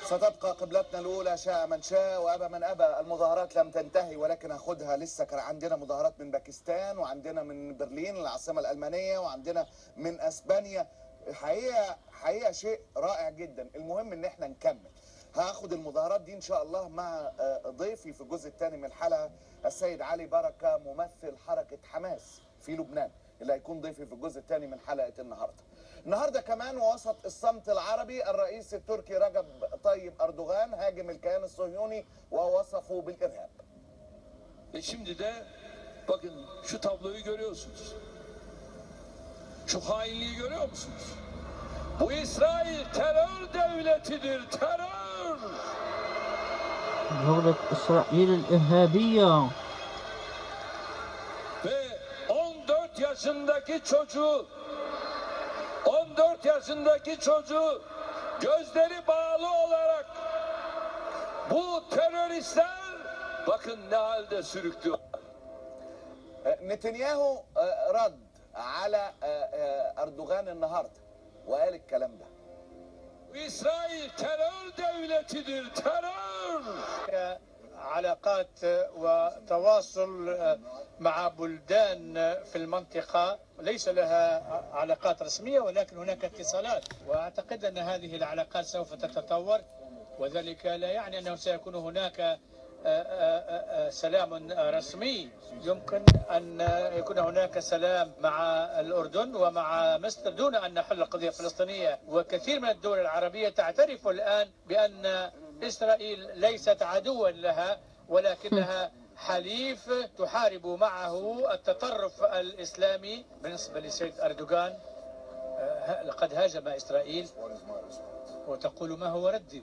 ستبقى قبلتنا الأولى شاء من شاء وأبى من أبى المظاهرات لم تنتهي ولكن هاخدها لسه كان عندنا مظاهرات من باكستان وعندنا من برلين العاصمة الألمانية وعندنا من أسبانيا حقيقة حقيقة شيء رائع جدا المهم إن احنا نكمل هاخد المظاهرات دي إن شاء الله مع آه، ضيفي في الجزء الثاني من الحلقة السيد علي بركة ممثل حركة حماس في لبنان اللي هيكون ضيفي في الجزء الثاني من حلقة النهارده النهارده كمان وسط الصمت العربي الرئيس التركي رجب طيب اردوغان هاجم الكيان الصهيوني ووصفه بالارهاب Ve şimdi de bakın şu tabloyu görüyorsunuz. Şu hainliği görüyor musunuz? Bu İsrail terör devletidir, terör. دولة إسرائيل الإرهابية Ve 14 yaşındaki çocuğu 14 yaşındaki çocuğu gözleri bağlı olarak bu teröristler bakın ne halde sürüklüyor. نتنياهو آه، رد على آه، آه، اردوغان النهارده وقال الكلام ده Bu İsrail terör devletidir, terör. علاقات وتواصل مع بلدان في المنطقة ليس لها علاقات رسمية ولكن هناك اتصالات وأعتقد أن هذه العلاقات سوف تتطور وذلك لا يعني أنه سيكون هناك سلام رسمي يمكن أن يكون هناك سلام مع الأردن ومع مصر دون أن نحل القضية الفلسطينية وكثير من الدول العربية تعترف الآن بأن إسرائيل ليست عدوا لها ولكنها حليف تحارب معه التطرف الإسلامي بالنسبة لسيد أردوغان آه، لقد هاجم إسرائيل وتقول ما هو ردي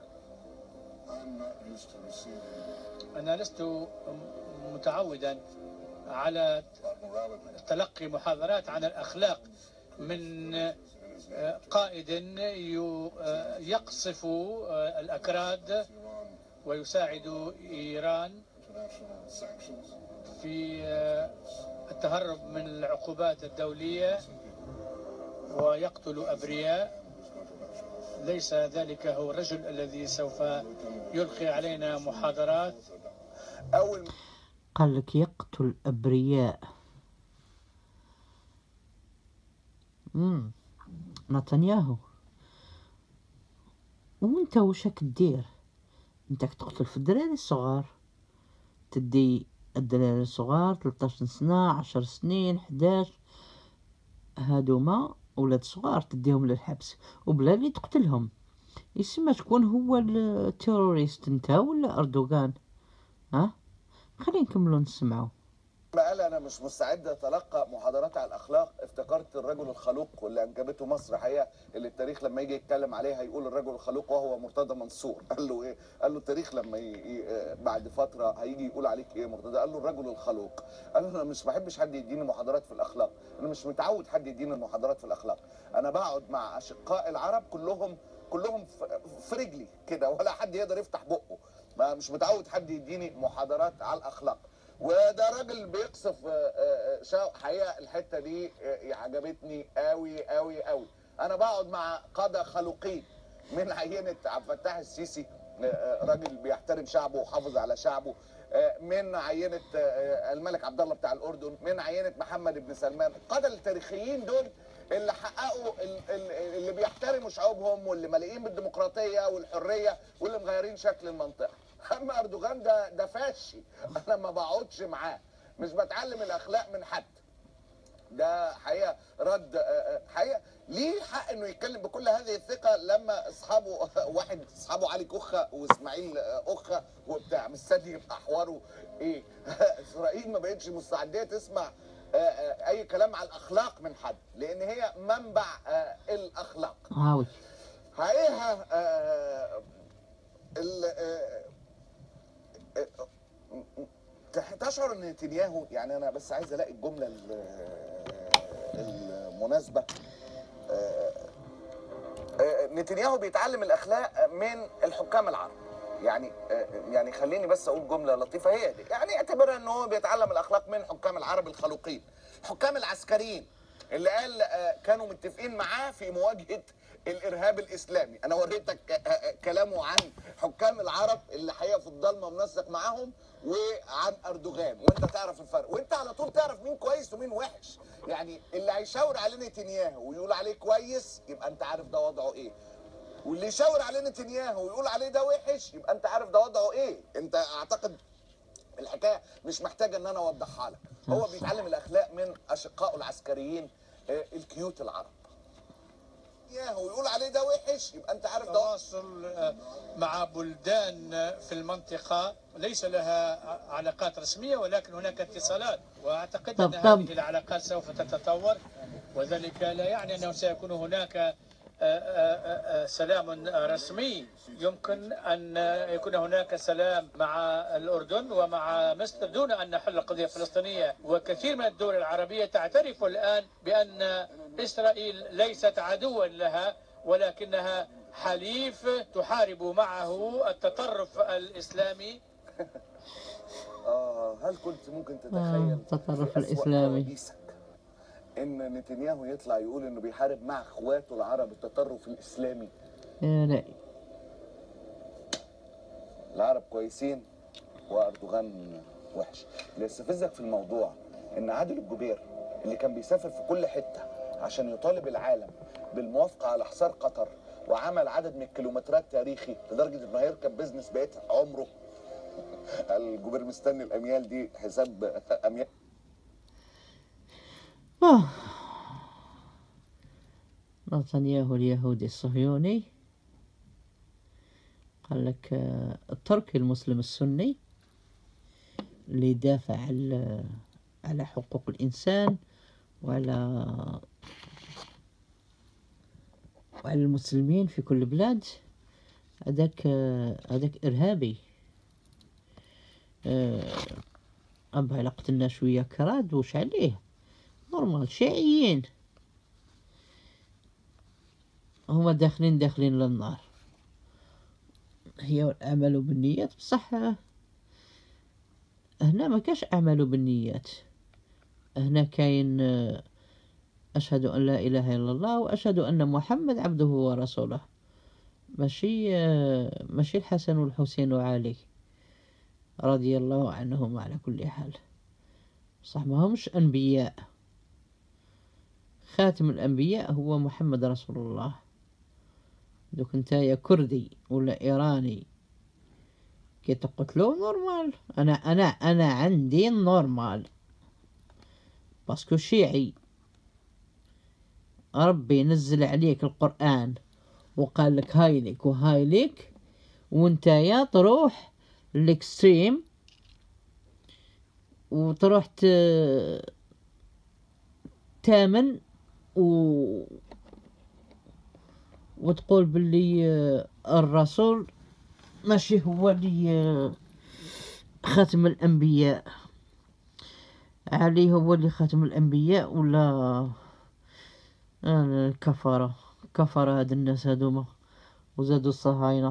أنا لست متعودا على تلقي محاضرات عن الأخلاق من آه، قائد ي- آه، يقصف آه، الأكراد ويساعد إيران في آه، التهرب من العقوبات الدولية ويقتل أبرياء ليس ذلك هو الرجل الذي سوف يلقي علينا محاضرات اول قال لك يقتل أبرياء مم. نتنياهو وانت وشك تدير انتك تقتل في الدراري الصغار تدي الدراري الصغار 13 سنة 10 سنين 11 هادوما ولاد صغار تديهم للحبس وبلا اللي تقتلهم يسمى تكون هو التيروريست انت ولا اردوغان ها خلينا نكملوا نسمعوا ما قال انا مش مستعد اتلقى محاضرات على الاخلاق افتكرت الرجل الخلوق واللي انجبته مصر حقيقه اللي التاريخ لما يجي يتكلم عليه هيقول الرجل الخلوق وهو مرتضى منصور قال له ايه قال له التاريخ لما ي... ي... آه، بعد فتره هيجي يقول عليك ايه مرتضى قال له الرجل الخلوق قال له انا مش بحبش حد يديني محاضرات في الاخلاق انا مش متعود حد يديني محاضرات في الاخلاق انا بقعد مع اشقاء العرب كلهم كلهم في- في رجلي كده ولا حد يقدر يفتح بقه ما مش متعود حد يديني محاضرات على الاخلاق وده راجل بيقصف آه، آه، شا- حقيقه الحته دي آه، عجبتني قوي قوي قوي انا بقعد مع قاده خلوقين من عينه عبد الفتاح السيسي آه، آه، راجل بيحترم شعبه وحافظ على شعبه آه، من عينه آه، الملك عبد الله بتاع الاردن من عينه محمد بن سلمان القاده التاريخيين دول اللي حققوا ال- ال- اللي بيحترموا شعوبهم واللي مليئين بالديمقراطيه والحريه واللي مغيرين شكل المنطقه اما اردوغان ده ده فاشي انا ما بقعدش معاه مش بتعلم الاخلاق من حد ده حقيقه رد آه، آه، حقيقه ليه حق انه يتكلم بكل هذه الثقه لما اصحابه واحد اصحابه علي كخه واسماعيل آه، اخه وبتاع مستني يبقى حواره ايه اسرائيل ما بقتش مستعديه تسمع آه، آه، اي كلام على الاخلاق من حد لان هي منبع آه، الاخلاق هاوي حقيقة آه، ال- آه، آه، تح- تشعر ان نتنياهو يعني انا بس عايز الاقي الجمله ال- المناسبه آه، آه، نتنياهو بيتعلم الاخلاق من الحكام العرب يعني آه، يعني خليني بس اقول جمله لطيفه هي دي يعني اعتبرها ان هو بيتعلم الاخلاق من حكام العرب الخلوقين الحكام العسكريين اللي قال آه، كانوا متفقين معاه في مواجهه الارهاب الاسلامي انا وريتك آه، آه، كلامه عن حكام العرب اللي حقيقه في الضلمه منسق معاهم وعن اردوغان وانت تعرف الفرق وانت على طول تعرف مين كويس ومين وحش يعني اللي هيشاور عليه نتنياهو ويقول عليه كويس يبقى انت عارف ده وضعه ايه واللي يشاور عليه نتنياهو ويقول عليه ده وحش يبقى انت عارف ده وضعه ايه انت اعتقد الحكايه مش محتاجه ان انا اوضحها لك هو بيتعلم الاخلاق من اشقائه العسكريين آه، الكيوت العرب نتنياهو ويقول عليه ده وحش يبقى انت عارف ده التواصل آه، مع بلدان آه، في المنطقة ليس لها علاقات رسمية ولكن هناك اتصالات وأعتقد طب- أن طب. هذه العلاقات سوف تتطور وذلك لا يعني أنه سيكون هناك آه، آه، آه، سلام رسمي يمكن أن يكون هناك سلام مع الأردن ومع مصر دون أن نحل القضية الفلسطينية وكثير من الدول العربية تعترف الآن بأن إسرائيل ليست عدوا لها ولكنها حليف تحارب معه التطرف الإسلامي اه هل كنت ممكن آه، تتخيل التطرف في أسوأ الإسلامي. كوابيسك ان نتنياهو يطلع يقول انه بيحارب مع اخواته العرب التطرف الاسلامي يا لا العرب كويسين واردوغان وحش اللي يستفزك في الموضوع ان عادل الجبير اللي كان بيسافر في كل حته عشان يطالب العالم بالموافقه على حصار قطر وعمل عدد من الكيلومترات تاريخي لدرجه انه هيركب بيزنس بقيه عمره الجبير مستني الاميال دي حساب اميال آه. نتنياهو اليهودي الصهيوني قال لك آه، التركي المسلم السني اللي يدافع على على حقوق الإنسان وعلى وعلى المسلمين في كل بلاد هذاك آه، هذاك إرهابي آه، أبها لقتلنا شوية كراد وش عليه نورمال شيعيين هما داخلين داخلين للنار هي الأعمال بالنيات بصح هنا ما كاش أعمال بالنيات هنا كاين آه، أشهد أن لا إله إلا الله وأشهد أن محمد عبده ورسوله ماشي آه، ماشي الحسن والحسين وعلي رضي الله عنهم على كل حال صح ما همش أنبياء خاتم الأنبياء هو محمد رسول الله دوك نتايا كردي ولا إيراني كي تقتلو نورمال أنا أنا أنا عندي نورمال باسكو شيعي ربي نزل عليك القرآن وقال لك هاي لك وهاي لك وانتايا تروح الاكستريم وتروح ت- تامن و وتقول باللي آه، الرسول ماشي هو اللي آه، خاتم الأنبياء علي هو اللي خاتم الأنبياء ولا آه، كفرة كفرة هاد الناس هادوما وزادوا الصهاينة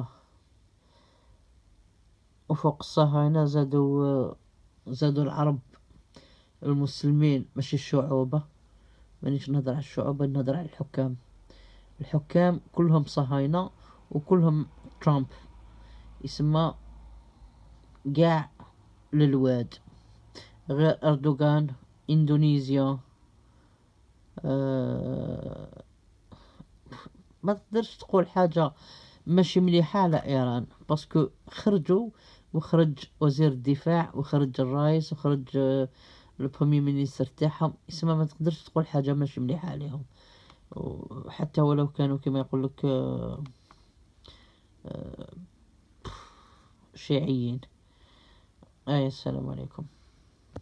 وفوق الصهاينة زادوا آه، زادوا العرب المسلمين ماشي الشعوبة مانيش نهضر على الشعوبة نهضر على الحكام الحكام كلهم صهاينة وكلهم ترامب يسمى قاع للواد غير أردوغان إندونيسيا آه ما تقدرش تقول حاجة ماشي مليحة على إيران باسكو خرجوا وخرج وزير الدفاع وخرج الرئيس وخرج آه، البريمير مينيستر تاعهم يسمى ما تقدرش تقول حاجة ماشي مليحة عليهم وحتى ولو كانوا كما يقول لك آه، آه، شيعيين آه السلام عليكم